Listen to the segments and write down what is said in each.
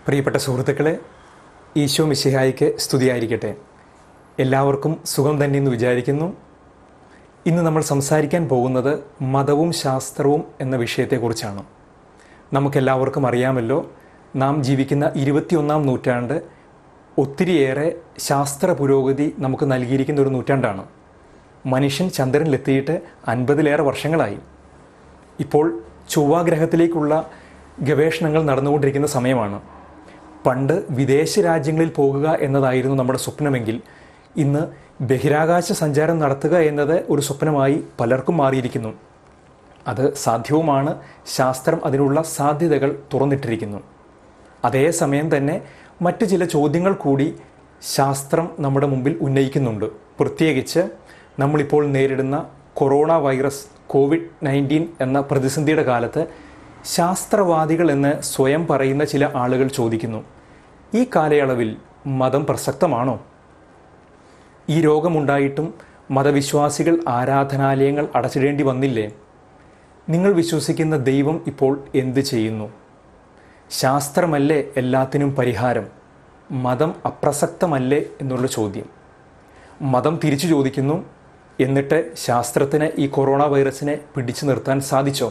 പ്രിയപ്പെട്ട സുഹൃത്തുക്കളെ ഈശോ മിശിഹായിക്ക് സ്തുതിയായിരിക്കട്ടെ എല്ലാവർക്കും സുഖം തന്നെ എന്ന് വിചാരിക്കുന്നു ഇന്ന് നമ്മൾ സംസാരിക്കാൻ പോകുന്നത് മതവും ശാസ്ത്രവും എന്ന വിഷയത്തെക്കുറിച്ചാണ് നമുക്കെല്ലാവർക്കും അറിയാമല്ലോ നാം ജീവിക്കുന്ന ഇരുപത്തിയൊന്നാം നൂറ്റാണ്ട് ഒത്തിരിയേറെ ശാസ്ത്ര പുരോഗതി നമുക്ക് നൽകിയിരിക്കുന്ന ഒരു നൂറ്റാണ്ടാണ് മനുഷ്യൻ ചന്ദ്രനിലെത്തിയിട്ട് അൻപതിലേറെ വർഷങ്ങളായി ഇപ്പോൾ ചൊവ്വാഗ്രഹത്തിലേക്കുള്ള ഗവേഷണങ്ങൾ നടന്നുകൊണ്ടിരിക്കുന്ന സമയമാണ് പണ്ട് വിദേശ രാജ്യങ്ങളിൽ പോകുക എന്നതായിരുന്നു നമ്മുടെ സ്വപ്നമെങ്കിൽ ഇന്ന് ബഹിരാകാശ സഞ്ചാരം നടത്തുക എന്നത് ഒരു സ്വപ്നമായി പലർക്കും മാറിയിരിക്കുന്നു അത് സാധ്യവുമാണ് ശാസ്ത്രം അതിനുള്ള സാധ്യതകൾ തുറന്നിട്ടിരിക്കുന്നു അതേസമയം തന്നെ മറ്റു ചില ചോദ്യങ്ങൾ കൂടി ശാസ്ത്രം നമ്മുടെ മുമ്പിൽ ഉന്നയിക്കുന്നുണ്ട് പ്രത്യേകിച്ച് നമ്മളിപ്പോൾ നേരിടുന്ന കൊറോണ വൈറസ് കോവിഡ് നയൻറ്റീൻ എന്ന പ്രതിസന്ധിയുടെ കാലത്ത് ശാസ്ത്രവാദികൾ എന്ന് സ്വയം പറയുന്ന ചില ആളുകൾ ചോദിക്കുന്നു ഈ കാലയളവിൽ മതം പ്രസക്തമാണോ ഈ രോഗമുണ്ടായിട്ടും മതവിശ്വാസികൾ ആരാധനാലയങ്ങൾ അടച്ചിടേണ്ടി വന്നില്ലേ നിങ്ങൾ വിശ്വസിക്കുന്ന ദൈവം ഇപ്പോൾ എന്ത് ചെയ്യുന്നു ശാസ്ത്രമല്ലേ എല്ലാത്തിനും പരിഹാരം മതം അപ്രസക്തമല്ലേ എന്നുള്ള ചോദ്യം മതം തിരിച്ചു ചോദിക്കുന്നു എന്നിട്ട് ശാസ്ത്രത്തിന് ഈ കൊറോണ വൈറസിനെ പിടിച്ചു നിർത്താൻ സാധിച്ചോ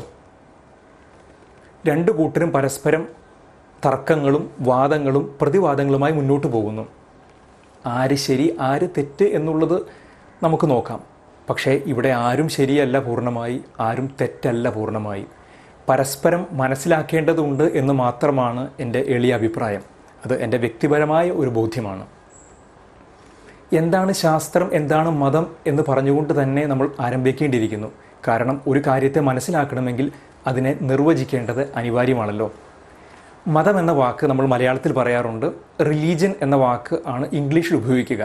രണ്ടു കൂട്ടരും പരസ്പരം തർക്കങ്ങളും വാദങ്ങളും പ്രതിവാദങ്ങളുമായി മുന്നോട്ട് പോകുന്നു ആര് ശരി ആര് തെറ്റ് എന്നുള്ളത് നമുക്ക് നോക്കാം പക്ഷേ ഇവിടെ ആരും ശരിയല്ല പൂർണ്ണമായി ആരും തെറ്റല്ല പൂർണ്ണമായി പരസ്പരം മനസ്സിലാക്കേണ്ടതുണ്ട് എന്ന് മാത്രമാണ് എൻ്റെ എളിയ അഭിപ്രായം അത് എൻ്റെ വ്യക്തിപരമായ ഒരു ബോധ്യമാണ് എന്താണ് ശാസ്ത്രം എന്താണ് മതം എന്ന് പറഞ്ഞുകൊണ്ട് തന്നെ നമ്മൾ ആരംഭിക്കേണ്ടിയിരിക്കുന്നു കാരണം ഒരു കാര്യത്തെ മനസ്സിലാക്കണമെങ്കിൽ അതിനെ നിർവചിക്കേണ്ടത് അനിവാര്യമാണല്ലോ മതം എന്ന വാക്ക് നമ്മൾ മലയാളത്തിൽ പറയാറുണ്ട് റിലീജിയൻ എന്ന വാക്ക് ആണ് ഇംഗ്ലീഷിൽ ഉപയോഗിക്കുക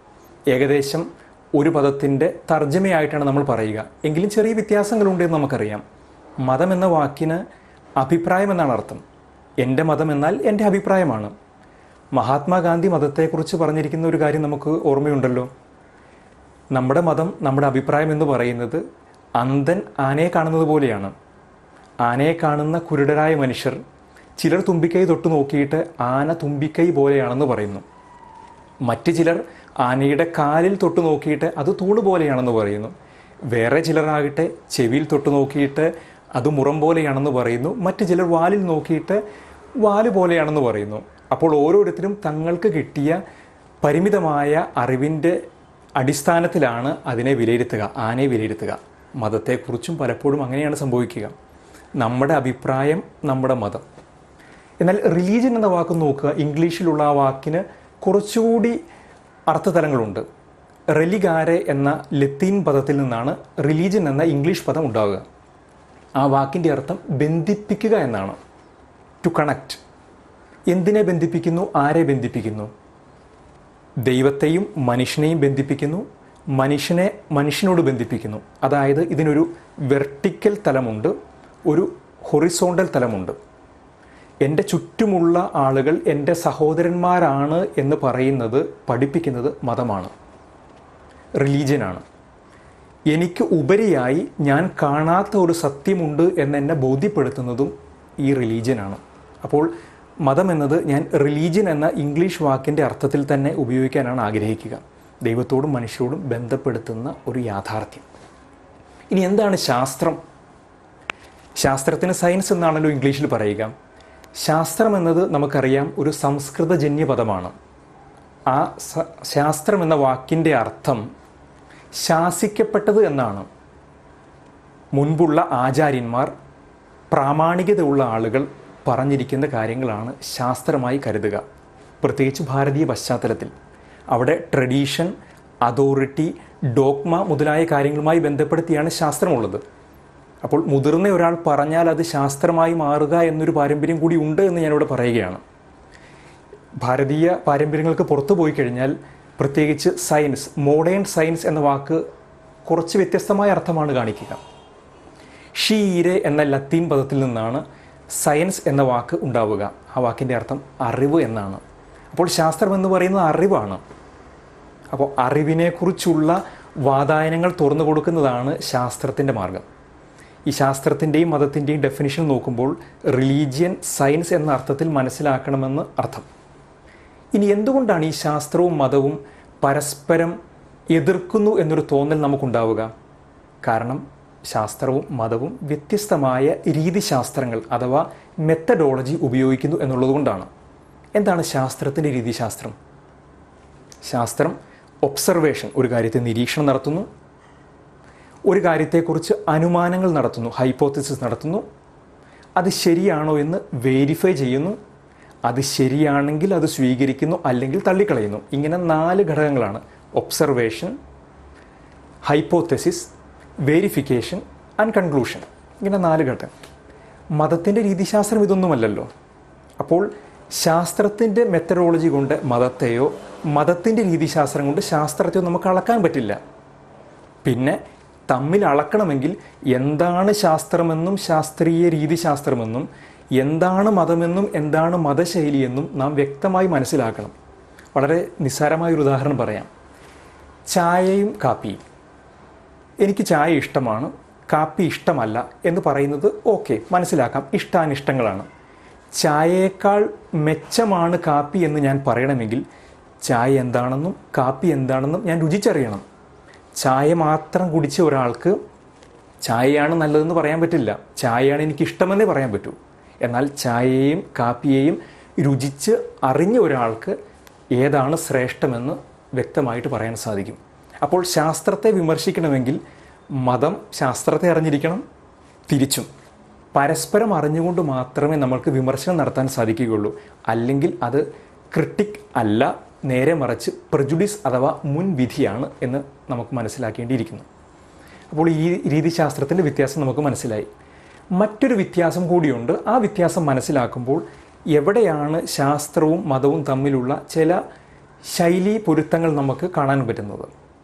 ഏകദേശം ഒരു പദത്തിൻ്റെ തർജ്ജമയായിട്ടാണ് നമ്മൾ പറയുക എങ്കിലും ചെറിയ വ്യത്യാസങ്ങളുണ്ട് എന്ന് നമുക്കറിയാം മതം എന്ന വാക്കിന് അഭിപ്രായം എന്നാണ് അർത്ഥം എൻ്റെ മതം എന്നാൽ എൻ്റെ അഭിപ്രായമാണ് മഹാത്മാഗാന്ധി മതത്തെക്കുറിച്ച് പറഞ്ഞിരിക്കുന്ന ഒരു കാര്യം നമുക്ക് ഓർമ്മയുണ്ടല്ലോ നമ്മുടെ മതം നമ്മുടെ അഭിപ്രായം എന്ന് പറയുന്നത് അന്ധൻ ആനയെ കാണുന്നത് പോലെയാണ് ആനയെ കാണുന്ന കുരുടരായ മനുഷ്യർ ചിലർ തുമ്പിക്കൈ തൊട്ട് നോക്കിയിട്ട് ആന തുമ്പിക്കൈ പോലെയാണെന്ന് പറയുന്നു മറ്റു ചിലർ ആനയുടെ കാലിൽ തൊട്ട് നോക്കിയിട്ട് അത് തൂണ് പോലെയാണെന്ന് പറയുന്നു വേറെ ചിലരാകട്ടെ ചെവിയിൽ തൊട്ട് നോക്കിയിട്ട് അത് മുറം പോലെയാണെന്ന് പറയുന്നു മറ്റു ചിലർ വാലിൽ നോക്കിയിട്ട് വാല് പോലെയാണെന്ന് പറയുന്നു അപ്പോൾ ഓരോരുത്തരും തങ്ങൾക്ക് കിട്ടിയ പരിമിതമായ അറിവിൻ്റെ അടിസ്ഥാനത്തിലാണ് അതിനെ വിലയിരുത്തുക ആനയെ വിലയിരുത്തുക മതത്തെക്കുറിച്ചും പലപ്പോഴും അങ്ങനെയാണ് സംഭവിക്കുക നമ്മുടെ അഭിപ്രായം നമ്മുടെ മതം എന്നാൽ റിലീജിയൻ എന്ന വാക്ക് നോക്കുക ഇംഗ്ലീഷിലുള്ള ആ വാക്കിന് കുറച്ചുകൂടി അർത്ഥതലങ്ങളുണ്ട് റെലിഗാരെ എന്ന ലത്തീൻ പദത്തിൽ നിന്നാണ് റിലീജിയൻ എന്ന ഇംഗ്ലീഷ് പദം ഉണ്ടാവുക ആ വാക്കിൻ്റെ അർത്ഥം ബന്ധിപ്പിക്കുക എന്നാണ് ടു കണക്റ്റ് എന്തിനെ ബന്ധിപ്പിക്കുന്നു ആരെ ബന്ധിപ്പിക്കുന്നു ദൈവത്തെയും മനുഷ്യനെയും ബന്ധിപ്പിക്കുന്നു മനുഷ്യനെ മനുഷ്യനോട് ബന്ധിപ്പിക്കുന്നു അതായത് ഇതിനൊരു വെർട്ടിക്കൽ തലമുണ്ട് ഒരു ഹൊറിസോണ്ടൽ തലമുണ്ട് എൻ്റെ ചുറ്റുമുള്ള ആളുകൾ എൻ്റെ സഹോദരന്മാരാണ് എന്ന് പറയുന്നത് പഠിപ്പിക്കുന്നത് മതമാണ് റിലീജിയനാണ് എനിക്ക് ഉപരിയായി ഞാൻ കാണാത്ത ഒരു സത്യമുണ്ട് എന്നെന്നെ ബോധ്യപ്പെടുത്തുന്നതും ഈ റിലീജിയനാണ് അപ്പോൾ മതം എന്നത് ഞാൻ റിലീജിയൻ എന്ന ഇംഗ്ലീഷ് വാക്കിൻ്റെ അർത്ഥത്തിൽ തന്നെ ഉപയോഗിക്കാനാണ് ആഗ്രഹിക്കുക ദൈവത്തോടും മനുഷ്യരോടും ബന്ധപ്പെടുത്തുന്ന ഒരു യാഥാർത്ഥ്യം ഇനി എന്താണ് ശാസ്ത്രം ശാസ്ത്രത്തിന് സയൻസ് എന്നാണല്ലോ ഇംഗ്ലീഷിൽ പറയുക ശാസ്ത്രം എന്നത് നമുക്കറിയാം ഒരു സംസ്കൃതജന്യ പദമാണ് ആ ശാസ്ത്രം എന്ന വാക്കിൻ്റെ അർത്ഥം ശാസിക്കപ്പെട്ടത് എന്നാണ് മുൻപുള്ള ആചാര്യന്മാർ പ്രാമാണികതയുള്ള ആളുകൾ പറഞ്ഞിരിക്കുന്ന കാര്യങ്ങളാണ് ശാസ്ത്രമായി കരുതുക പ്രത്യേകിച്ച് ഭാരതീയ പശ്ചാത്തലത്തിൽ അവിടെ ട്രഡീഷൻ അതോറിറ്റി ഡോക്മ മുതലായ കാര്യങ്ങളുമായി ബന്ധപ്പെടുത്തിയാണ് ശാസ്ത്രമുള്ളത് അപ്പോൾ മുതിർന്ന ഒരാൾ പറഞ്ഞാൽ അത് ശാസ്ത്രമായി മാറുക എന്നൊരു പാരമ്പര്യം കൂടി ഉണ്ട് എന്ന് ഞാനിവിടെ പറയുകയാണ് ഭാരതീയ പാരമ്പര്യങ്ങൾക്ക് പുറത്തു പോയി കഴിഞ്ഞാൽ പ്രത്യേകിച്ച് സയൻസ് മോഡേൺ സയൻസ് എന്ന വാക്ക് കുറച്ച് വ്യത്യസ്തമായ അർത്ഥമാണ് കാണിക്കുക ഷീരെ എന്ന ലത്തീൻ പദത്തിൽ നിന്നാണ് സയൻസ് എന്ന വാക്ക് ഉണ്ടാവുക ആ വാക്കിൻ്റെ അർത്ഥം അറിവ് എന്നാണ് അപ്പോൾ ശാസ്ത്രം എന്ന് പറയുന്നത് അറിവാണ് അപ്പോൾ അറിവിനെക്കുറിച്ചുള്ള വാതായനങ്ങൾ തുറന്നു കൊടുക്കുന്നതാണ് ശാസ്ത്രത്തിൻ്റെ മാർഗം ഈ ശാസ്ത്രത്തിൻ്റെയും മതത്തിൻ്റെയും ഡെഫിനിഷൻ നോക്കുമ്പോൾ റിലീജിയൻ സയൻസ് എന്ന അർത്ഥത്തിൽ മനസ്സിലാക്കണമെന്ന് അർത്ഥം ഇനി എന്തുകൊണ്ടാണ് ഈ ശാസ്ത്രവും മതവും പരസ്പരം എതിർക്കുന്നു എന്നൊരു തോന്നൽ നമുക്കുണ്ടാവുക കാരണം ശാസ്ത്രവും മതവും വ്യത്യസ്തമായ രീതിശാസ്ത്രങ്ങൾ അഥവാ മെത്തഡോളജി ഉപയോഗിക്കുന്നു എന്നുള്ളതുകൊണ്ടാണ് എന്താണ് ശാസ്ത്രത്തിൻ്റെ രീതിശാസ്ത്രം ശാസ്ത്രം ഒബ്സർവേഷൻ ഒരു കാര്യത്തെ നിരീക്ഷണം നടത്തുന്നു ഒരു കാര്യത്തെക്കുറിച്ച് അനുമാനങ്ങൾ നടത്തുന്നു ഹൈപ്പോത്തിസിസ് നടത്തുന്നു അത് ശരിയാണോ എന്ന് വേരിഫൈ ചെയ്യുന്നു അത് ശരിയാണെങ്കിൽ അത് സ്വീകരിക്കുന്നു അല്ലെങ്കിൽ തള്ളിക്കളയുന്നു ഇങ്ങനെ നാല് ഘടകങ്ങളാണ് observation hypothesis verification and conclusion ഇങ്ങനെ നാല് ഘട്ടം മതത്തിൻ്റെ രീതിശാസ്ത്രം ഇതൊന്നുമല്ലല്ലോ അപ്പോൾ ശാസ്ത്രത്തിൻ്റെ മെത്തഡോളജി കൊണ്ട് മതത്തെയോ മതത്തിൻ്റെ രീതിശാസ്ത്രം കൊണ്ട് ശാസ്ത്രത്തെയോ നമുക്ക് അളക്കാൻ പറ്റില്ല പിന്നെ തമ്മിൽ അളക്കണമെങ്കിൽ എന്താണ് ശാസ്ത്രമെന്നും ശാസ്ത്രീയ രീതിശാസ്ത്രമെന്നും എന്താണ് മതമെന്നും എന്താണ് മതശൈലിയെന്നും നാം വ്യക്തമായി മനസ്സിലാക്കണം വളരെ നിസ്സാരമായൊരു ഉദാഹരണം പറയാം ചായയും കാപ്പിയും എനിക്ക് ചായ ഇഷ്ടമാണ് കാപ്പി ഇഷ്ടമല്ല എന്ന് പറയുന്നത് ഓക്കെ മനസ്സിലാക്കാം ഇഷ്ടാനിഷ്ടങ്ങളാണ് ചായയേക്കാൾ മെച്ചമാണ് കാപ്പി എന്ന് ഞാൻ പറയണമെങ്കിൽ ചായ എന്താണെന്നും കാപ്പി എന്താണെന്നും ഞാൻ രുചിച്ചറിയണം ചായ മാത്രം കുടിച്ച ഒരാൾക്ക് ചായയാണ് നല്ലതെന്ന് പറയാൻ പറ്റില്ല ചായയാണ് എനിക്ക് ഇഷ്ടമെന്നേ പറയാൻ പറ്റൂ എന്നാൽ ചായയെയും കാപ്പിയെയും രുചിച്ച് അറിഞ്ഞ ഒരാൾക്ക് ഏതാണ് ശ്രേഷ്ഠമെന്ന് വ്യക്തമായിട്ട് പറയാൻ സാധിക്കും അപ്പോൾ ശാസ്ത്രത്തെ വിമർശിക്കണമെങ്കിൽ മതം ശാസ്ത്രത്തെ അറിഞ്ഞിരിക്കണം തിരിച്ചും പരസ്പരം അറിഞ്ഞുകൊണ്ട് മാത്രമേ നമ്മൾക്ക് വിമർശനം നടത്താൻ സാധിക്കുകയുള്ളൂ അല്ലെങ്കിൽ അത് ക്രിട്ടിക് അല്ല നേരെ മറിച്ച് പ്രജുഡിസ് അഥവാ മുൻവിധിയാണ് എന്ന് നമുക്ക് മനസ്സിലാക്കേണ്ടിയിരിക്കുന്നു അപ്പോൾ ഈ രീതിശാസ്ത്രത്തിൻ്റെ വ്യത്യാസം നമുക്ക് മനസ്സിലായി മറ്റൊരു വ്യത്യാസം കൂടിയുണ്ട് ആ വ്യത്യാസം മനസ്സിലാക്കുമ്പോൾ എവിടെയാണ് ശാസ്ത്രവും മതവും തമ്മിലുള്ള ചില ശൈലീ പൊരുത്തങ്ങൾ നമുക്ക് കാണാൻ പറ്റുന്നത്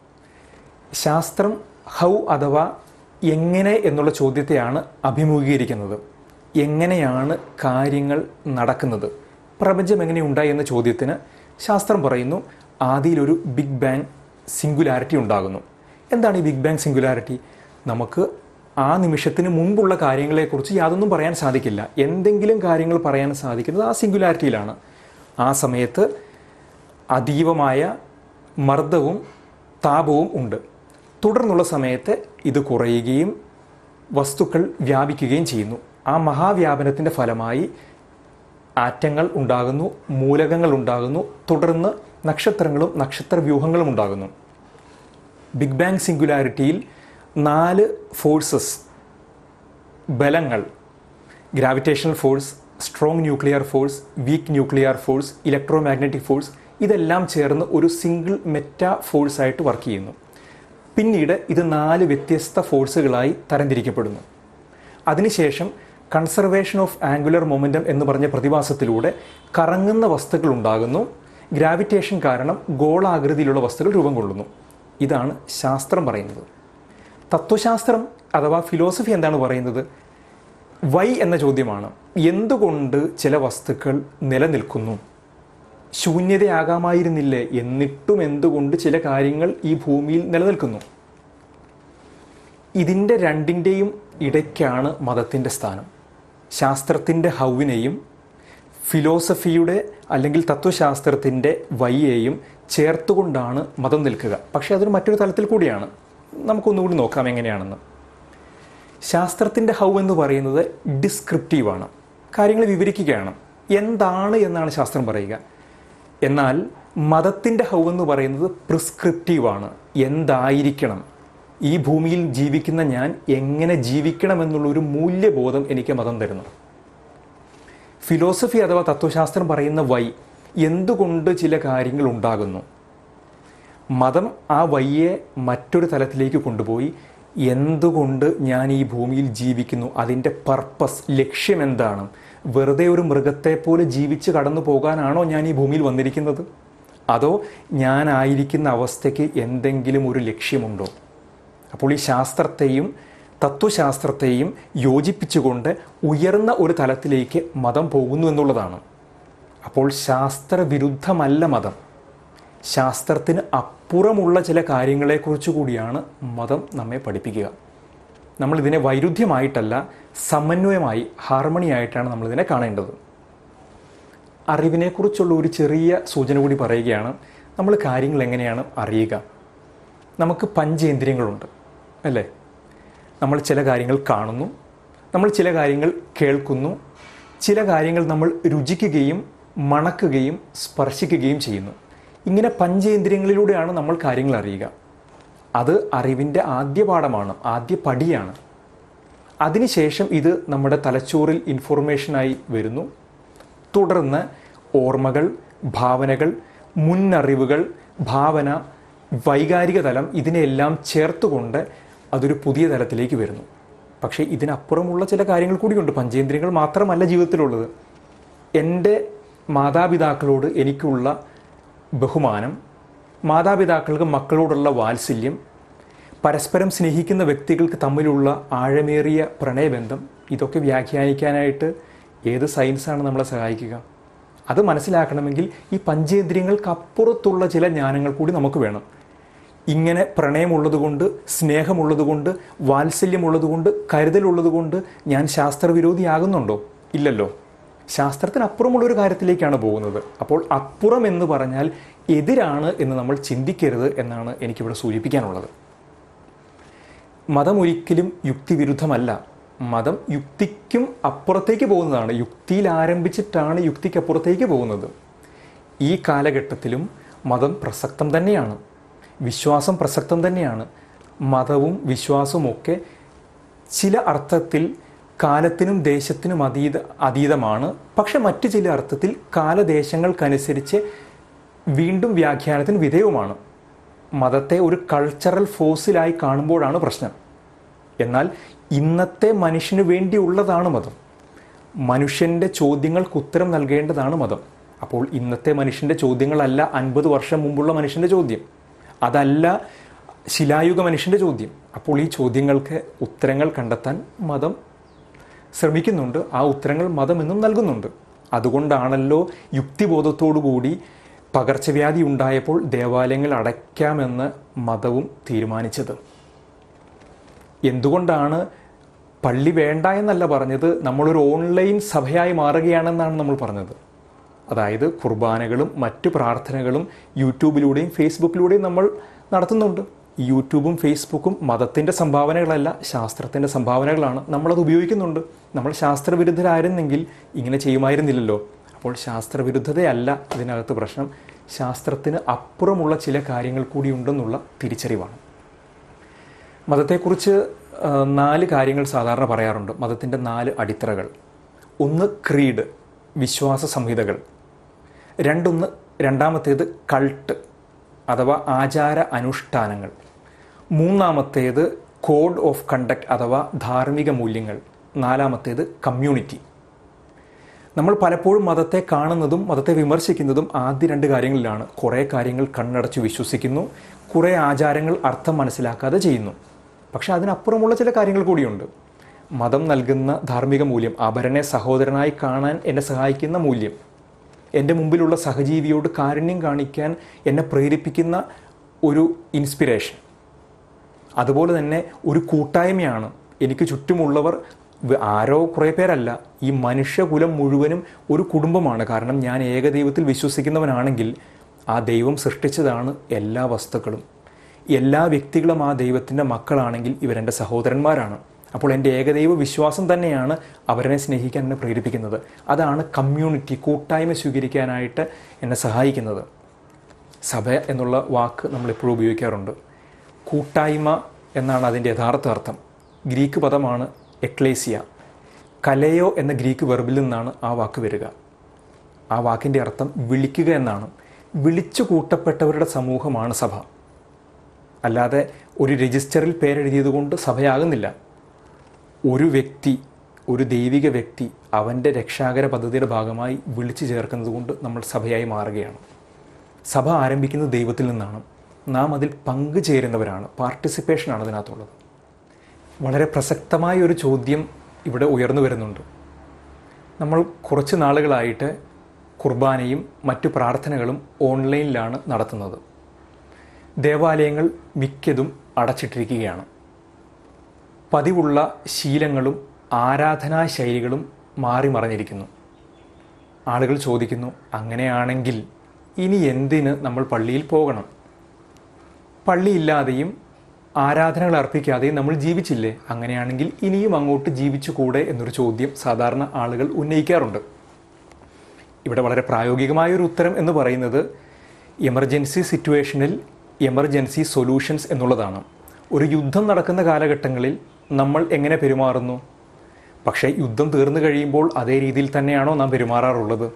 ശാസ്ത്രം ഹൗ അഥവാ എങ്ങനെ എന്നുള്ള ചോദ്യത്തെയാണ് അഭിമുഖീകരിക്കുന്നത് എങ്ങനെയാണ് കാര്യങ്ങൾ നടക്കുന്നത് പ്രപഞ്ചം എങ്ങനെ ഉണ്ടായി എന്ന ചോദ്യത്തിന് ശാസ്ത്രം പറയുന്നു ആദിയിലൊരു ബിഗ് ബാങ് സിംഗുലാരിറ്റി ഉണ്ടാകുന്നു എന്താണ് ഈ ബിഗ് ബാങ് സിംഗുലാരിറ്റി നമുക്ക് ആ നിമിഷത്തിന് മുമ്പുള്ള കാര്യങ്ങളെക്കുറിച്ച് യാതൊന്നും പറയാൻ സാധിക്കില്ല എന്തെങ്കിലും കാര്യങ്ങൾ പറയാൻ സാധിക്കുന്നത് ആ സിംഗുലാരിറ്റിയിലാണ് ആ സമയത്ത് അതീവമായ മർദ്ദവും താപവും ഉണ്ട് തുടർന്നുള്ള സമയത്ത് ഇത് കുറയുകയും വസ്തുക്കൾ വ്യാപിക്കുകയും ചെയ്യുന്നു ആ മഹാവ്യാപനത്തിൻ്റെ ഫലമായി ആറ്റങ്ങൾ ഉണ്ടാകുന്നു മൂലകങ്ങൾ ഉണ്ടാകുന്നു തുടർന്ന് നക്ഷത്രങ്ങളും നക്ഷത്ര വ്യൂഹങ്ങളും ഉണ്ടാകുന്നു ബിഗ് ബാങ് സിംഗുലാരിറ്റിയിൽ നാല് ഫോഴ്സസ് ബലങ്ങൾ gravitational force strong nuclear force weak nuclear force electromagnetic force ഇതെല്ലാം ചേർന്ന് ഒരു സിംഗിൾ മെറ്റാ ഫോഴ്സായിട്ട് വർക്ക് ചെയ്യുന്നു പിന്നീട് ഇത് നാല് വ്യത്യസ്ത ഫോഴ്സുകളായി തരംതിരിക്കപ്പെടുന്നു അതിനുശേഷം കൺസർവേഷൻ ഓഫ് ആംഗുലർ മൊമെൻറ്റം എന്ന് പറഞ്ഞ പ്രതിഭാസത്തിലൂടെ കറങ്ങുന്ന വസ്തുക്കൾ ഉണ്ടാകുന്നു ഗ്രാവിറ്റേഷൻ കാരണം ഗോളാകൃതിയിലുള്ള വസ്തുക്കൾ രൂപം കൊള്ളുന്നു ഇതാണ് ശാസ്ത്രം പറയുന്നത് തത്വശാസ്ത്രം അഥവാ ഫിലോസഫി എന്താണ് പറയുന്നത് വൈ എന്ന ചോദ്യമാണ് എന്തുകൊണ്ട് ചില വസ്തുക്കൾ നിലനിൽക്കുന്നു ശൂന്യതയാകാമായിരുന്നില്ലേ എന്നിട്ടും എന്തുകൊണ്ട് ചില കാര്യങ്ങൾ ഈ ഭൂമിയിൽ നിലനിൽക്കുന്നു ഇതിൻ്റെ രണ്ടിൻ്റെയും ഇടയ്ക്കാണ് മതത്തിൻ്റെ സ്ഥാനം ശാസ്ത്രത്തിൻ്റെ ഹൗവിനെയും ഫിലോസഫിയുടെ അല്ലെങ്കിൽ തത്വശാസ്ത്രത്തിൻ്റെ വൈയെയും ചേർത്തുകൊണ്ടാണ് മതം നിൽക്കുക പക്ഷേ അതൊരു മറ്റൊരു തലത്തിൽ കൂടിയാണ് നമുക്കൊന്നുകൂടി നോക്കാം എങ്ങനെയാണെന്ന് ശാസ്ത്രത്തിൻ്റെ ഹൗ എന്ന് പറയുന്നത് ഡിസ്ക്രിപ്റ്റീവാണ് കാര്യങ്ങൾ വിവരിക്കുകയാണ് എന്താണ് എന്നാണ് ശാസ്ത്രം പറയുക എന്നാൽ മതത്തിൻ്റെ ഹൗ എന്ന് പറയുന്നത് പ്രിസ്ക്രിപ്റ്റീവാണ് എന്തായിരിക്കണം ഈ ഭൂമിയിൽ ജീവിക്കുന്ന ഞാൻ എങ്ങനെ ജീവിക്കണം എന്നുള്ളൊരു മൂല്യബോധം എനിക്ക് മതം തരുന്നു ഫിലോസഫി അഥവാ തത്വശാസ്ത്രം പറയുന്ന വൈ എന്തുകൊണ്ട് ചില കാര്യങ്ങൾ ഉണ്ടാകുന്നു മതം ആ വയ്യെ മറ്റൊരു തലത്തിലേക്ക് കൊണ്ടുപോയി എന്തുകൊണ്ട് ഞാൻ ഈ ഭൂമിയിൽ ജീവിക്കുന്നു അതിൻ്റെ പർപ്പസ് ലക്ഷ്യം എന്താണ് വെറുതെ ഒരു മൃഗത്തെ പോലെ ജീവിച്ച് കടന്നു പോകാനാണോ ഞാൻ ഈ ഭൂമിയിൽ വന്നിരിക്കുന്നത് അതോ ഞാനായിരിക്കുന്ന അവസ്ഥയ്ക്ക് എന്തെങ്കിലും ഒരു ലക്ഷ്യമുണ്ടോ അപ്പോൾ ഈ ശാസ്ത്രത്തെയും തത്വശാസ്ത്രത്തെയും യോജിപ്പിച്ചുകൊണ്ട് ഉയർന്ന ഒരു തലത്തിലേക്ക് മതം പോകുന്നു എന്നുള്ളതാണ് അപ്പോൾ ശാസ്ത്രവിരുദ്ധമല്ല മതം ശാസ്ത്രത്തിന് അപ്പുറമുള്ള ചില കാര്യങ്ങളെക്കുറിച്ച് കൂടിയാണ് മതം നമ്മെ പഠിപ്പിക്കുക നമ്മളിതിനെ വൈരുദ്ധ്യമായിട്ടല്ല സമന്വയമായി ഹാർമണി ആയിട്ടാണ് നമ്മളിതിനെ കാണേണ്ടത് അറിവിനെക്കുറിച്ചുള്ള ഒരു ചെറിയ സൂചന കൂടി പറയുകയാണ് നമ്മൾ കാര്യങ്ങൾ എങ്ങനെയാണ് അറിയുക നമുക്ക് പഞ്ചേന്ദ്രിയങ്ങളുണ്ട് അല്ലേ നമ്മൾ ചില കാര്യങ്ങൾ കാണുന്നു നമ്മൾ ചില കാര്യങ്ങൾ കേൾക്കുന്നു ചില കാര്യങ്ങൾ നമ്മൾ രുചിക്കുകയും മണക്കുകയും സ്പർശിക്കുകയും ചെയ്യുന്നു ഇങ്ങനെ പഞ്ചേന്ദ്രിയങ്ങളിലൂടെയാണ് നമ്മൾ കാര്യങ്ങൾ അറിയുക അത് അറിവിൻ്റെ ആദ്യ പാഠമാണ് ആദ്യ പടിയാണ് അതിനുശേഷം ഇത് നമ്മുടെ തലച്ചോറിൽ ഇൻഫോർമേഷനായി വരുന്നു തുടർന്ന് ഓർമ്മകൾ ഭാവനകൾ മുന്നറിവുകൾ ഭാവന വൈകാരിക തലം ഇതിനെല്ലാം ചേർത്തുകൊണ്ട് അതൊരു പുതിയ തലത്തിലേക്ക് വരുന്നു പക്ഷേ ഇതിനപ്പുറമുള്ള ചില കാര്യങ്ങൾ കൂടിയുണ്ട് പഞ്ചേന്ദ്രിയങ്ങൾ മാത്രമല്ല ജീവിതത്തിലുള്ളത് എൻ്റെ മാതാപിതാക്കളോട് എനിക്കുള്ള ബഹുമാനം മാതാപിതാക്കൾക്ക് മക്കളോടുള്ള വാത്സല്യം പരസ്പരം സ്നേഹിക്കുന്ന വ്യക്തികൾക്ക് തമ്മിലുള്ള ആഴമേറിയ പ്രണയബന്ധം ഇതൊക്കെ വ്യാഖ്യാനിക്കാനായിട്ട് ഏത് സയൻസാണ് നമ്മളെ സഹായിക്കുക അത് മനസ്സിലാക്കണമെങ്കിൽ ഈ പഞ്ചേന്ദ്രിയങ്ങൾക്ക് അപ്പുറത്തുള്ള ചില ജ്ഞാനങ്ങൾ കൂടി നമുക്ക് വേണം ഇങ്ങനെ പ്രണയമുള്ളതുകൊണ്ട് സ്നേഹമുള്ളതുകൊണ്ട് വാത്സല്യമുള്ളതുകൊണ്ട് കരുതലുള്ളതുകൊണ്ട് ഞാൻ ശാസ്ത്രവിരോധിയാകുന്നുണ്ടോ ഇല്ലല്ലോ ശാസ്ത്രത്തിനപ്പുറമുള്ള ഒരു കാര്യത്തിലേക്കാണ് പോകുന്നത് അപ്പോൾ അപ്പുറം എന്ന് പറഞ്ഞാൽ എതിരാണ് എന്ന് നമ്മൾ ചിന്തിക്കരുത് എന്നാണ് എനിക്കിവിടെ സൂചിപ്പിക്കാനുള്ളത് മതം ഒരിക്കലും യുക്തിവിരുദ്ധമല്ല മതം യുക്തിക്കും അപ്പുറത്തേക്ക് പോകുന്നതാണ് യുക്തിയിൽ ആരംഭിച്ചിട്ടാണ് യുക്തിക്കപ്പുറത്തേക്ക് പോകുന്നത് ഈ കാലഘട്ടത്തിലും മതം പ്രസക്തം തന്നെയാണ് വിശ്വാസം പ്രസക്തം തന്നെയാണ് മതവും വിശ്വാസവും ഒക്കെ ചില അർത്ഥത്തിൽ കാലത്തിനും ദേശത്തിനും അതീത അതീതമാണ് പക്ഷെ മറ്റു ചില അർത്ഥത്തിൽ കാലദേശങ്ങൾക്കനുസരിച്ച് വീണ്ടും വ്യാഖ്യാനത്തിന് വിധേയവുമാണ് മതത്തെ ഒരു കൾച്ചറൽ ഫോഴ്സിലായി കാണുമ്പോഴാണ് പ്രശ്നം എന്നാൽ ഇന്നത്തെ മനുഷ്യന് വേണ്ടിയുള്ളതാണ് മതം മനുഷ്യൻ്റെ ചോദ്യങ്ങൾക്ക് ഉത്തരം നൽകേണ്ടതാണ് മതം അപ്പോൾ ഇന്നത്തെ മനുഷ്യൻ്റെ ചോദ്യങ്ങളല്ല അൻപത് വർഷം മുമ്പുള്ള മനുഷ്യൻ്റെ ചോദ്യം അതല്ല ശിലായുഗ മനുഷ്യൻ്റെ ചോദ്യം അപ്പോൾ ഈ ചോദ്യങ്ങൾക്ക് ഉത്തരങ്ങൾ കണ്ടെത്താൻ മതം ശ്രമിക്കുന്നുണ്ട് ആ ഉത്തരങ്ങൾ മതം എന്നും നൽകുന്നുണ്ട് അതുകൊണ്ടാണല്ലോ യുക്തിബോധത്തോടുകൂടി പകർച്ചവ്യാധി ഉണ്ടായപ്പോൾ ദേവാലയങ്ങൾ അടയ്ക്കാമെന്ന് മതവും തീരുമാനിച്ചത് എന്തുകൊണ്ടാണ് പള്ളി വേണ്ട എന്നല്ല പറഞ്ഞത് നമ്മളൊരു ഓൺലൈൻ സഭയായി മാറുകയാണെന്നാണ് നമ്മൾ പറഞ്ഞത് അതായത് കുർബാനകളും മറ്റു പ്രാർത്ഥനകളും യൂട്യൂബിലൂടെയും ഫേസ്ബുക്കിലൂടെയും നമ്മൾ നടത്തുന്നുണ്ട് ഈ യൂട്യൂബും ഫേസ്ബുക്കും മതത്തിൻ്റെ സംഭാവനകളല്ല ശാസ്ത്രത്തിൻ്റെ സംഭാവനകളാണ് നമ്മളത് ഉപയോഗിക്കുന്നുണ്ട് നമ്മൾ ശാസ്ത്രവിരുദ്ധരായിരുന്നെങ്കിൽ ഇങ്ങനെ ചെയ്യുമായിരുന്നില്ലല്ലോ അപ്പോൾ ശാസ്ത്രവിരുദ്ധതയല്ല ഇതിനകത്ത് പ്രശ്നം ശാസ്ത്രത്തിന് അപ്പുറമുള്ള ചില കാര്യങ്ങൾ കൂടി ഉണ്ടെന്നുള്ള തിരിച്ചറിവാണ് മതത്തെക്കുറിച്ച് ആ, നാല് കാര്യങ്ങൾ സാധാരണ പറയാറുണ്ട് മതത്തിൻ്റെ നാല് അടിത്തറകൾ ഒന്ന് ക്രീഡ് വിശ്വാസ സംഹിതകൾ രണ്ടൊന്ന് രണ്ടാമത്തേത് കൾട്ട് അഥവാ ആചാര അനുഷ്ഠാനങ്ങൾ മൂന്നാമത്തേത് കോഡ് ഓഫ് കണ്ടക്ട് അഥവാ ധാർമ്മിക മൂല്യങ്ങൾ നാലാമത്തേത് കമ്മ്യൂണിറ്റി നമ്മൾ പലപ്പോഴും മതത്തെ കാണുന്നതും മതത്തെ വിമർശിക്കുന്നതും ആദ്യ രണ്ട് കാര്യങ്ങളിലാണ് കുറേ കാര്യങ്ങൾ കണ്ണടച്ച് വിശ്വസിക്കുന്നു കുറേ ആചാരങ്ങൾ അർത്ഥം മനസ്സിലാക്കാതെ ചെയ്യുന്നു പക്ഷെ അതിനപ്പുറമുള്ള ചില കാര്യങ്ങൾ കൂടിയുണ്ട് മതം നൽകുന്ന ധാർമ്മിക മൂല്യം അപരനെ സഹോദരനായി കാണാൻ എന്നെ സഹായിക്കുന്ന മൂല്യം എൻ്റെ മുമ്പിലുള്ള സഹജീവിയോട് കാരുണ്യം കാണിക്കാൻ എന്നെ പ്രേരിപ്പിക്കുന്ന ഒരു ഇൻസ്പിരേഷൻ അതുപോലെ തന്നെ ഒരു കൂട്ടായ്മയാണ് എനിക്ക് ചുറ്റുമുള്ളവർ വ- ആരോ കുറേ പേരല്ല ഈ മനുഷ്യകുലം മുഴുവനും ഒരു കുടുംബമാണ് കാരണം ഞാൻ ഏകദൈവത്തിൽ വിശ്വസിക്കുന്നവനാണെങ്കിൽ ആ ദൈവം സൃഷ്ടിച്ചതാണ് എല്ലാ വസ്തുക്കളും എല്ലാ വ്യക്തികളും ആ ദൈവത്തിൻ്റെ മക്കളാണെങ്കിൽ ഇവരെൻ്റെ സഹോദരന്മാരാണ് അപ്പോൾ എൻ്റെ ഏകദൈവ വിശ്വാസം തന്നെയാണ് അവരെ സ്നേഹിക്കാൻ എന്നെ പ്രേരിപ്പിക്കുന്നത് അതാണ് കമ്മ്യൂണിറ്റി കൂട്ടായ്മ സ്വീകരിക്കാനായിട്ട് എന്നെ സഹായിക്കുന്നത് സഭ എന്നുള്ള വാക്ക് നമ്മൾ എപ്പോഴും ഉപയോഗിക്കാറുണ്ട് കൂട്ടായ്മ എന്നാണ് അതിൻ്റെ യഥാർത്ഥ അർത്ഥം ഗ്രീക്ക് പദമാണ് എക്ലേസിയ കലയോ എന്ന ഗ്രീക്ക് വെർബിൽ നിന്നാണ് ആ വാക്ക് വരിക ആ വാക്കിൻ്റെ അർത്ഥം വിളിക്കുക എന്നാണ് വിളിച്ചു കൂട്ടപ്പെട്ടവരുടെ സമൂഹമാണ് സഭ അല്ലാതെ ഒരു രജിസ്റ്ററിൽ പേരെഴുതിയത് കൊണ്ട് സഭയാകുന്നില്ല ഒരു വ്യക്തി ഒരു ദൈവിക വ്യക്തി അവൻ്റെ രക്ഷാകര പദ്ധതിയുടെ ഭാഗമായി വിളിച്ചു ചേർക്കുന്നത് കൊണ്ട് നമ്മൾ സഭയായി മാറുകയാണ് സഭ ആരംഭിക്കുന്നത് ദൈവത്തിൽ നിന്നാണ് നാം അതിൽ പങ്കുചേരുന്നവരാണ് പാർട്ടിസിപ്പേഷനാണ് അതിനകത്തുള്ളത് വളരെ പ്രസക്തമായ ഒരു ചോദ്യം ഇവിടെ ഉയർന്നു വരുന്നുണ്ട് നമ്മൾ കുറച്ച് നാളുകളായിട്ട് കുർബാനയും മറ്റു പ്രാർത്ഥനകളും ഓൺലൈനിലാണ് നടത്തുന്നത് ദേവാലയങ്ങൾ മിക്കതും അടച്ചിട്ടിരിക്കുകയാണ് പതിവുള്ള ശീലങ്ങളും ആരാധനാ ശൈലികളും മാറി മറഞ്ഞിരിക്കുന്നു ആളുകൾ ചോദിക്കുന്നു അങ്ങനെയാണെങ്കിൽ ഇനി എന്തിന് നമ്മൾ പള്ളിയിൽ പോകണം പള്ളിയില്ലാതെയും ആരാധനകൾ അർപ്പിക്കാതെയും നമ്മൾ ജീവിച്ചില്ലേ അങ്ങനെയാണെങ്കിൽ ഇനിയും അങ്ങോട്ട് ജീവിച്ചുകൂടെ എന്നൊരു ചോദ്യം സാധാരണ ആളുകൾ ഉന്നയിക്കാറുണ്ട് ഇവിടെ വളരെ പ്രായോഗികമായ ഒരു ഉത്തരം എന്ന് പറയുന്നത് എമർജൻസി സിറ്റുവേഷനിൽ എമർജൻസി സൊല്യൂഷൻസ് എന്നുള്ളതാണ് ഒരു യുദ്ധം നടക്കുന്ന കാലഘട്ടങ്ങളിൽ നമ്മൾ എങ്ങനെ പെരുമാറുന്നു പക്ഷേ യുദ്ധം തീർന്നു കഴിയുമ്പോൾ അതേ രീതിയിൽ തന്നെയാണോ നാം പെരുമാറാറുള്ളത്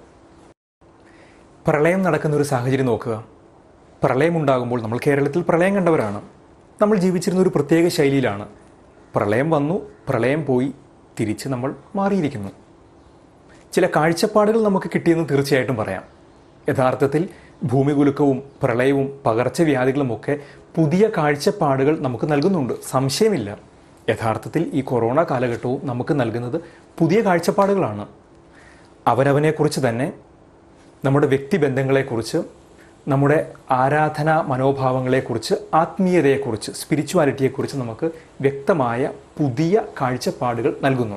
പ്രളയം നടക്കുന്ന ഒരു സാഹചര്യം നോക്കുക പ്രളയം ഉണ്ടാകുമ്പോൾ നമ്മൾ കേരളത്തിൽ പ്രളയം കണ്ടവരാണ് നമ്മൾ ജീവിച്ചിരുന്ന ഒരു പ്രത്യേക ശൈലിയിലാണ് പ്രളയം വന്നു പ്രളയം പോയി തിരിച്ച് നമ്മൾ മാറിയിരിക്കുന്നു ചില കാഴ്ചപ്പാടുകൾ നമുക്ക് കിട്ടിയെന്ന് തീർച്ചയായിട്ടും പറയാം യഥാർത്ഥത്തിൽ ഭൂമികുലുക്കവും പ്രളയവും പകർച്ചവ്യാധികളുമൊക്കെ പുതിയ കാഴ്ചപ്പാടുകൾ നമുക്ക് നൽകുന്നുണ്ട് സംശയമില്ല യഥാർത്ഥത്തിൽ ഈ കൊറോണ കാലഘട്ടവും നമുക്ക് നൽകുന്നത് പുതിയ കാഴ്ചപ്പാടുകളാണ് അവനവനെക്കുറിച്ച് തന്നെ നമ്മുടെ വ്യക്തിബന്ധങ്ങളെക്കുറിച്ച് നമ്മുടെ ആരാധനാ മനോഭാവങ്ങളെക്കുറിച്ച് ആത്മീയതയെക്കുറിച്ച് സ്പിരിച്വാലിറ്റിയെക്കുറിച്ച് നമുക്ക് വ്യക്തമായ പുതിയ കാഴ്ചപ്പാടുകൾ നൽകുന്നു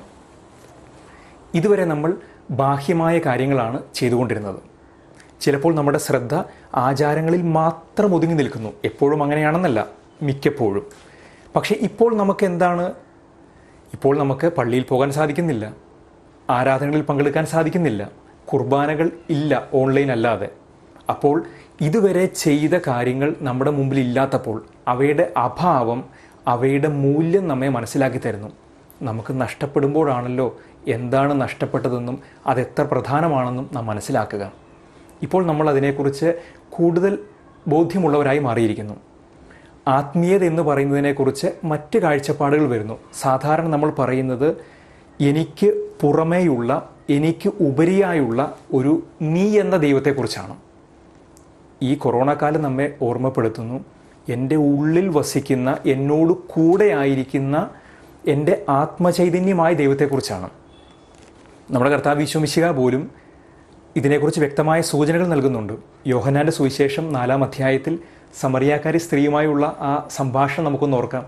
ഇതുവരെ നമ്മൾ ബാഹ്യമായ കാര്യങ്ങളാണ് ചെയ്തുകൊണ്ടിരുന്നത് ചിലപ്പോൾ നമ്മുടെ ശ്രദ്ധ ആചാരങ്ങളിൽ മാത്രം ഒതുങ്ങി നിൽക്കുന്നു എപ്പോഴും അങ്ങനെയാണെന്നല്ല മിക്കപ്പോഴും പക്ഷേ ഇപ്പോൾ നമുക്ക് എന്താണ് ഇപ്പോൾ നമുക്ക് പള്ളിയിൽ പോകാൻ സാധിക്കുന്നില്ല ആരാധനകളിൽ പങ്കെടുക്കാൻ സാധിക്കുന്നില്ല കുർബാനകൾ ഇല്ല ഓൺലൈൻ അല്ലാതെ അപ്പോൾ ഇതുവരെ ചെയ്ത കാര്യങ്ങൾ നമ്മുടെ മുമ്പിൽ ഇല്ലാത്തപ്പോൾ അവയുടെ അഭാവം അവയുടെ മൂല്യം നമ്മെ മനസ്സിലാക്കി തരുന്നു നമുക്ക് നഷ്ടപ്പെടുമ്പോഴാണല്ലോ എന്താണ് നഷ്ടപ്പെട്ടതെന്നും അതെത്ര പ്രധാനമാണെന്നും നാം മനസ്സിലാക്കുക ഇപ്പോൾ നമ്മൾ അതിനെക്കുറിച്ച് കൂടുതൽ ബോധ്യമുള്ളവരായി മാറിയിരിക്കുന്നു ആത്മീയത എന്ന് പറയുന്നതിനെക്കുറിച്ച് മറ്റ് കാഴ്ചപ്പാടുകൾ വരുന്നു സാധാരണ നമ്മൾ പറയുന്നത് എനിക്ക് പുറമേയുള്ള എനിക്ക് ഉപരിയായുള്ള ഒരു നീ എന്ന ദൈവത്തെക്കുറിച്ചാണ് ഈ കൊറോണ കാലം നമ്മെ ഓർമ്മപ്പെടുത്തുന്നു എൻ്റെ ഉള്ളിൽ വസിക്കുന്ന എന്നോട് കൂടെ ആയിരിക്കുന്ന എൻ്റെ ആത്മചൈതന്യമായ ദൈവത്തെക്കുറിച്ചാണ് നമ്മുടെ കർത്താവ് വിശ്വമിശിക പോലും ഇതിനെക്കുറിച്ച് വ്യക്തമായ സൂചനകൾ നൽകുന്നുണ്ട് യോഹനാൻ്റെ സുവിശേഷം നാലാം അധ്യായത്തിൽ സമറിയാക്കാരി സ്ത്രീയുമായുള്ള ആ സംഭാഷണം നമുക്കൊന്ന് ഓർക്കാം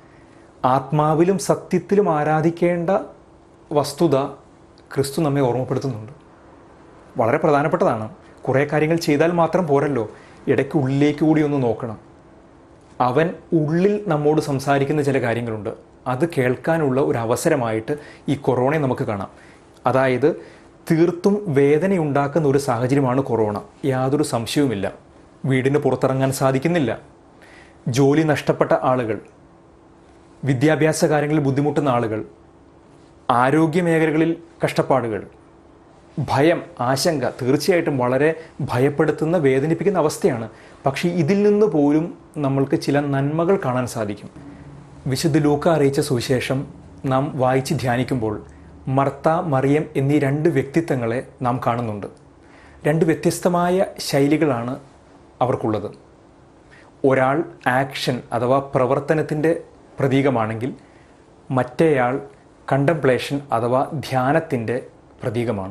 ആത്മാവിലും സത്യത്തിലും ആരാധിക്കേണ്ട വസ്തുത ക്രിസ്തു നമ്മെ ഓർമ്മപ്പെടുത്തുന്നുണ്ട് വളരെ പ്രധാനപ്പെട്ടതാണ് കുറേ കാര്യങ്ങൾ ചെയ്താൽ മാത്രം പോരല്ലോ ഇടയ്ക്ക് ഉള്ളിലേക്ക് കൂടി ഒന്ന് നോക്കണം അവൻ ഉള്ളിൽ നമ്മോട് സംസാരിക്കുന്ന ചില കാര്യങ്ങളുണ്ട് അത് കേൾക്കാനുള്ള ഒരു അവസരമായിട്ട് ഈ കൊറോണയെ നമുക്ക് കാണാം അതായത് തീർത്തും വേദനയുണ്ടാക്കുന്ന ഒരു സാഹചര്യമാണ് കൊറോണ യാതൊരു സംശയവുമില്ല വീടിന് പുറത്തിറങ്ങാൻ സാധിക്കുന്നില്ല ജോലി നഷ്ടപ്പെട്ട ആളുകൾ വിദ്യാഭ്യാസ കാര്യങ്ങളിൽ ബുദ്ധിമുട്ടുന്ന ആളുകൾ ആരോഗ്യ മേഖലകളിൽ കഷ്ടപ്പാടുകൾ ഭയം ആശങ്ക തീർച്ചയായിട്ടും വളരെ ഭയപ്പെടുത്തുന്ന വേദനിപ്പിക്കുന്ന അവസ്ഥയാണ് പക്ഷേ ഇതിൽ നിന്ന് പോലും നമ്മൾക്ക് ചില നന്മകൾ കാണാൻ സാധിക്കും വിശുദ്ധ ലൂക്ക അറിയിച്ച സുവിശേഷം നാം വായിച്ച് ധ്യാനിക്കുമ്പോൾ മർത്ത മറിയം എന്നീ രണ്ട് വ്യക്തിത്വങ്ങളെ നാം കാണുന്നുണ്ട് രണ്ട് വ്യത്യസ്തമായ ശൈലികളാണ് അവർക്കുള്ളത് ഒരാൾ ആക്ഷൻ അഥവാ പ്രവർത്തനത്തിൻ്റെ പ്രതീകമാണെങ്കിൽ മറ്റേയാൾ കണ്ടംപ്ലേഷൻ അഥവാ ധ്യാനത്തിൻ്റെ പ്രതീകമാണ്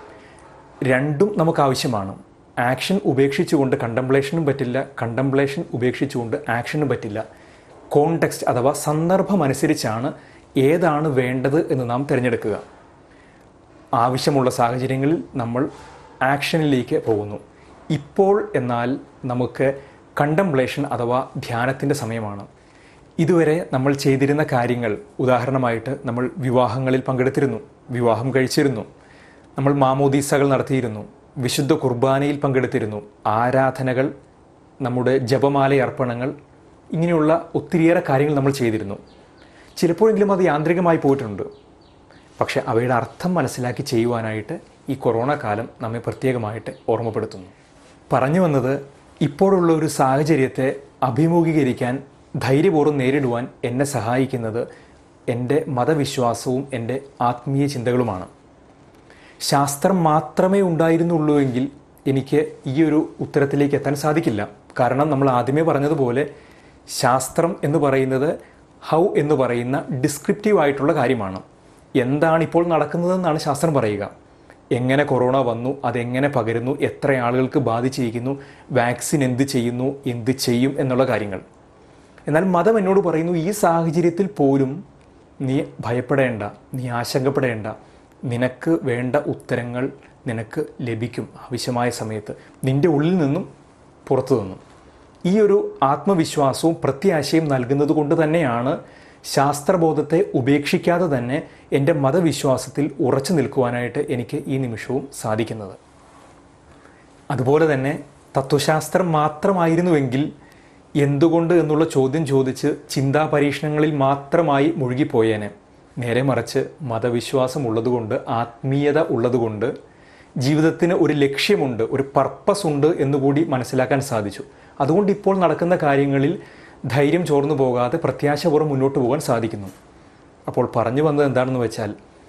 രണ്ടും നമുക്ക് ആവശ്യമാണ് ആക്ഷൻ ഉപേക്ഷിച്ചുകൊണ്ട് കണ്ടംപ്ലേഷനും പറ്റില്ല കണ്ടംപ്ലേഷൻ ഉപേക്ഷിച്ചുകൊണ്ട് ആക്ഷനും പറ്റില്ല കോണ്ടെക്സ്റ്റ് അഥവാ സന്ദർഭം അനുസരിച്ചാണ് ഏതാണ് വേണ്ടത് എന്ന് നാം തിരഞ്ഞെടുക്കുക ആവശ്യമുള്ള സാഹചര്യങ്ങളിൽ നമ്മൾ ആക്ഷനിലേക്ക് പോകുന്നു ഇപ്പോൾ എന്നാൽ നമുക്ക് കണ്ടംപ്ലേഷൻ അഥവാ ധ്യാനത്തിൻ്റെ സമയമാണ് ഇതുവരെ നമ്മൾ ചെയ്തിരുന്ന കാര്യങ്ങൾ ഉദാഹരണമായിട്ട് നമ്മൾ വിവാഹങ്ങളിൽ പങ്കെടുത്തിരുന്നു വിവാഹം കഴിച്ചിരുന്നു നമ്മൾ മാമോദീസകൾ നടത്തിയിരുന്നു വിശുദ്ധ കുർബാനയിൽ പങ്കെടുത്തിരുന്നു ആരാധനകൾ നമ്മുടെ ജപമാല അർപ്പണങ്ങൾ ഇങ്ങനെയുള്ള ഒത്തിരിയേറെ കാര്യങ്ങൾ നമ്മൾ ചെയ്തിരുന്നു ചിലപ്പോഴെങ്കിലും അത് യാന്ത്രികമായി പോയിട്ടുണ്ട് പക്ഷേ അവയുടെ അർത്ഥം മനസ്സിലാക്കി ചെയ്യുവാനായിട്ട് ഈ കൊറോണ കാലം നമ്മെ പ്രത്യേകമായിട്ട് ഓർമ്മപ്പെടുത്തുന്നു പറഞ്ഞു വന്നത് ഇപ്പോഴുള്ള ഒരു സാഹചര്യത്തെ അഭിമുഖീകരിക്കാൻ ധൈര്യപൂർവ്വം നേരിടുവാൻ എന്നെ സഹായിക്കുന്നത് എൻ്റെ മതവിശ്വാസവും എൻ്റെ ആത്മീയ ചിന്തകളുമാണ് ശാസ്ത്രം മാത്രമേ ഉണ്ടായിരുന്നുള്ളൂ എങ്കിൽ എനിക്ക് ഈ ഒരു ഉത്തരത്തിലേക്ക് എത്താൻ സാധിക്കില്ല കാരണം നമ്മൾ ആദ്യമേ പറഞ്ഞതുപോലെ ശാസ്ത്രം എന്ന് പറയുന്നത് ഹൗ എന്ന് പറയുന്ന ഡിസ്ക്രിപ്റ്റീവ് ആയിട്ടുള്ള കാര്യമാണ് എന്താണ് ഇപ്പോൾ നടക്കുന്നതെന്നാണ് ശാസ്ത്രം പറയുക എങ്ങനെ കൊറോണ വന്നു അതെങ്ങനെ പകരുന്നു എത്ര ആളുകൾക്ക് ബാധിച്ചിരിക്കുന്നു വാക്സിൻ എന്ത് ചെയ്യുന്നു എന്ത് ചെയ്യും എന്നുള്ള കാര്യങ്ങൾ എന്നാൽ മതം എന്നോട് പറയുന്നു ഈ സാഹചര്യത്തിൽ പോലും നീ ഭയപ്പെടേണ്ട നീ ആശങ്കപ്പെടേണ്ട നിനക്ക് വേണ്ട ഉത്തരങ്ങൾ നിനക്ക് ലഭിക്കും ആവശ്യമായ സമയത്ത് നിൻ്റെ ഉള്ളിൽ നിന്നും പുറത്തു നിന്നും ഈ ഒരു ആത്മവിശ്വാസവും പ്രത്യാശയും നൽകുന്നത് കൊണ്ട് തന്നെയാണ് ശാസ്ത്രബോധത്തെ ഉപേക്ഷിക്കാതെ തന്നെ എൻ്റെ മതവിശ്വാസത്തിൽ ഉറച്ചു നിൽക്കുവാനായിട്ട് എനിക്ക് ഈ നിമിഷവും സാധിക്കുന്നത് അതുപോലെ തന്നെ തത്വശാസ്ത്രം മാത്രമായിരുന്നുവെങ്കിൽ എന്തുകൊണ്ട് എന്നുള്ള ചോദ്യം ചോദിച്ച് ചിന്താ പരീക്ഷണങ്ങളിൽ മാത്രമായി മുഴുകിപ്പോയേനെ നേരെ മറിച്ച് മതവിശ്വാസം ഉള്ളതുകൊണ്ട് ആത്മീയത ഉള്ളതുകൊണ്ട് ജീവിതത്തിന് ഒരു ലക്ഷ്യമുണ്ട് ഒരു പർപ്പസ് ഉണ്ട് എന്നുകൂടി മനസ്സിലാക്കാൻ സാധിച്ചു അതുകൊണ്ട് ഇപ്പോൾ നടക്കുന്ന കാര്യങ്ങളിൽ ധൈര്യം ചോർന്നു പോകാതെ പ്രത്യാശപൂർവ്വം മുന്നോട്ട് പോകാൻ സാധിക്കുന്നു അപ്പോൾ പറഞ്ഞു വന്നത് എന്താണെന്ന് വെച്ചാൽ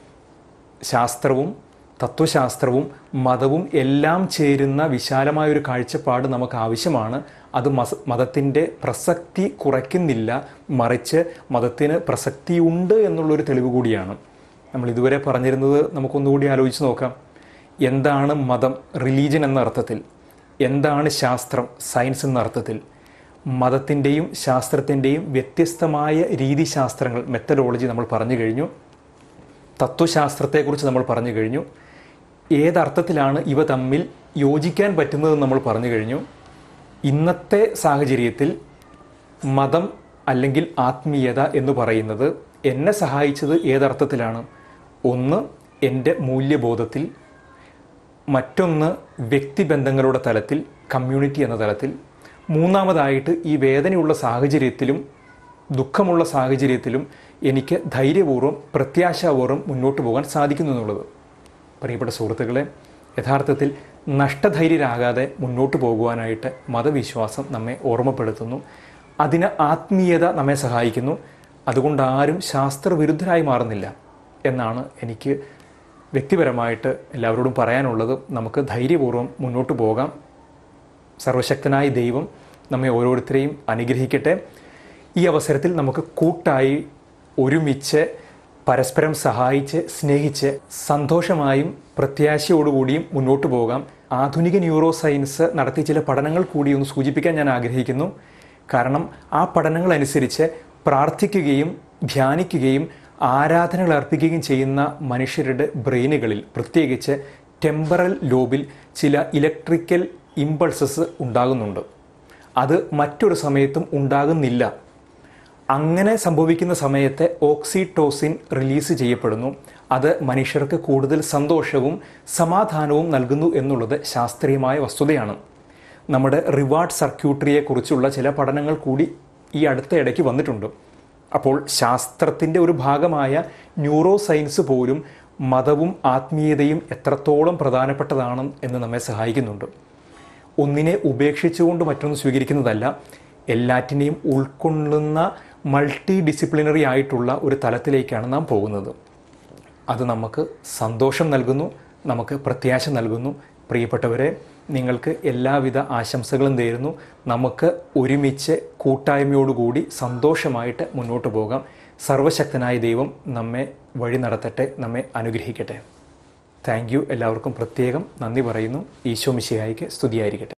ശാസ്ത്രവും തത്വശാസ്ത്രവും മതവും എല്ലാം ചേരുന്ന വിശാലമായൊരു കാഴ്ചപ്പാട് നമുക്ക് ആവശ്യമാണ് അത് മസ മതത്തിൻ്റെ പ്രസക്തി കുറയ്ക്കുന്നില്ല മറിച്ച് മതത്തിന് പ്രസക്തിയുണ്ട് എന്നുള്ളൊരു തെളിവ് കൂടിയാണ് നമ്മൾ ഇതുവരെ പറഞ്ഞിരുന്നത് നമുക്കൊന്നുകൂടി ആലോചിച്ച് നോക്കാം എന്താണ് മതം റിലീജൻ എന്ന അർത്ഥത്തിൽ എന്താണ് ശാസ്ത്രം സയൻസ് എന്ന അർത്ഥത്തിൽ മതത്തിൻ്റെയും ശാസ്ത്രത്തിൻ്റെയും വ്യത്യസ്തമായ രീതിശാസ്ത്രങ്ങൾ മെത്തഡോളജി നമ്മൾ പറഞ്ഞു കഴിഞ്ഞു തത്വശാസ്ത്രത്തെക്കുറിച്ച് നമ്മൾ പറഞ്ഞു കഴിഞ്ഞു ഏതർത്ഥത്തിലാണ് ഇവ തമ്മിൽ യോജിക്കാൻ പറ്റുന്നതെന്ന് നമ്മൾ പറഞ്ഞു കഴിഞ്ഞു ഇന്നത്തെ സാഹചര്യത്തിൽ മതം അല്ലെങ്കിൽ ആത്മീയത എന്ന് പറയുന്നത് എന്നെ സഹായിച്ചത് ഏതർത്ഥത്തിലാണ് ഒന്ന് എൻ്റെ മൂല്യബോധത്തിൽ മറ്റൊന്ന് വ്യക്തിബന്ധങ്ങളുടെ തലത്തിൽ കമ്മ്യൂണിറ്റി എന്ന തലത്തിൽ മൂന്നാമതായിട്ട് ഈ വേദനയുള്ള സാഹചര്യത്തിലും ദുഃഖമുള്ള സാഹചര്യത്തിലും എനിക്ക് ധൈര്യപൂർവ്വം പ്രത്യാശാപൂർവ്വം മുന്നോട്ട് പോകാൻ സാധിക്കുന്നു എന്നുള്ളത് പ്രിയപ്പെട്ട സുഹൃത്തുക്കളെ യഥാർത്ഥത്തിൽ നഷ്ടധൈര്യരാകാതെ മുന്നോട്ട് പോകുവാനായിട്ട് മതവിശ്വാസം നമ്മെ ഓർമ്മപ്പെടുത്തുന്നു അതിന് ആത്മീയത നമ്മെ സഹായിക്കുന്നു അതുകൊണ്ട് ആരും ശാസ്ത്രവിരുദ്ധരായി മാറുന്നില്ല എന്നാണ് എനിക്ക് വ്യക്തിപരമായിട്ട് എല്ലാവരോടും പറയാനുള്ളത് നമുക്ക് ധൈര്യപൂർവ്വം മുന്നോട്ട് പോകാം സർവശക്തനായ ദൈവം നമ്മെ ഓരോരുത്തരെയും അനുഗ്രഹിക്കട്ടെ ഈ അവസരത്തിൽ നമുക്ക് കൂട്ടായി ഒരുമിച്ച് പരസ്പരം സഹായിച്ച് സ്നേഹിച്ച് സന്തോഷമായും പ്രത്യാശയോടുകൂടിയും മുന്നോട്ട് പോകാം ആധുനിക ന്യൂറോ സയൻസ് നടത്തിയ ചില പഠനങ്ങൾ കൂടി ഒന്ന് സൂചിപ്പിക്കാൻ ഞാൻ ആഗ്രഹിക്കുന്നു കാരണം ആ പഠനങ്ങൾ അനുസരിച്ച് പ്രാർത്ഥിക്കുകയും ധ്യാനിക്കുകയും ആരാധനകൾ അർപ്പിക്കുകയും ചെയ്യുന്ന മനുഷ്യരുടെ ബ്രെയിനുകളിൽ പ്രത്യേകിച്ച് ടെമ്പറൽ ലോബിൽ ചില ഇലക്ട്രിക്കൽ ഇമ്പൾസസ് ഉണ്ടാകുന്നുണ്ട് അത് മറ്റൊരു സമയത്തും ഉണ്ടാകുന്നില്ല അങ്ങനെ സംഭവിക്കുന്ന സമയത്തെ ഓക്സിറ്റോസിൻ റിലീസ് ചെയ്യപ്പെടുന്നു അത് മനുഷ്യർക്ക് കൂടുതൽ സന്തോഷവും സമാധാനവും നൽകുന്നു എന്നുള്ളത് ശാസ്ത്രീയമായ വസ്തുതയാണ് നമ്മുടെ റിവാർഡ് സർക്യൂട്ടറിയെക്കുറിച്ചുള്ള ചില പഠനങ്ങൾ കൂടി ഈ അടുത്ത ഇടയ്ക്ക് വന്നിട്ടുണ്ട് അപ്പോൾ ശാസ്ത്രത്തിൻ്റെ ഒരു ഭാഗമായ ന്യൂറോ സയൻസ് പോലും മതവും ആത്മീയതയും എത്രത്തോളം പ്രധാനപ്പെട്ടതാണ് എന്ന് നമ്മെ സഹായിക്കുന്നുണ്ട് ഒന്നിനെ ഉപേക്ഷിച്ചുകൊണ്ട് മറ്റൊന്ന് സ്വീകരിക്കുന്നതല്ല എല്ലാറ്റിനെയും ഉൾക്കൊള്ളുന്ന മൾട്ടി ഡിസിപ്ലിനറി ആയിട്ടുള്ള ഒരു തലത്തിലേക്കാണ് നാം പോകുന്നത് അത് നമുക്ക് സന്തോഷം നൽകുന്നു നമുക്ക് പ്രത്യാശ നൽകുന്നു പ്രിയപ്പെട്ടവരെ നിങ്ങൾക്ക് എല്ലാവിധ ആശംസകളും നേരുന്നു നമുക്ക് ഒരുമിച്ച് കൂട്ടായ്മയോടുകൂടി സന്തോഷമായിട്ട് മുന്നോട്ട് പോകാം സർവശക്തനായ ദൈവം നമ്മെ വഴി നടത്തട്ടെ നമ്മെ അനുഗ്രഹിക്കട്ടെ താങ്ക് യു എല്ലാവർക്കും പ്രത്യേകം നന്ദി പറയുന്നു ഈശോ മിശിഹായിക്ക് സ്തുതിയായിരിക്കട്ടെ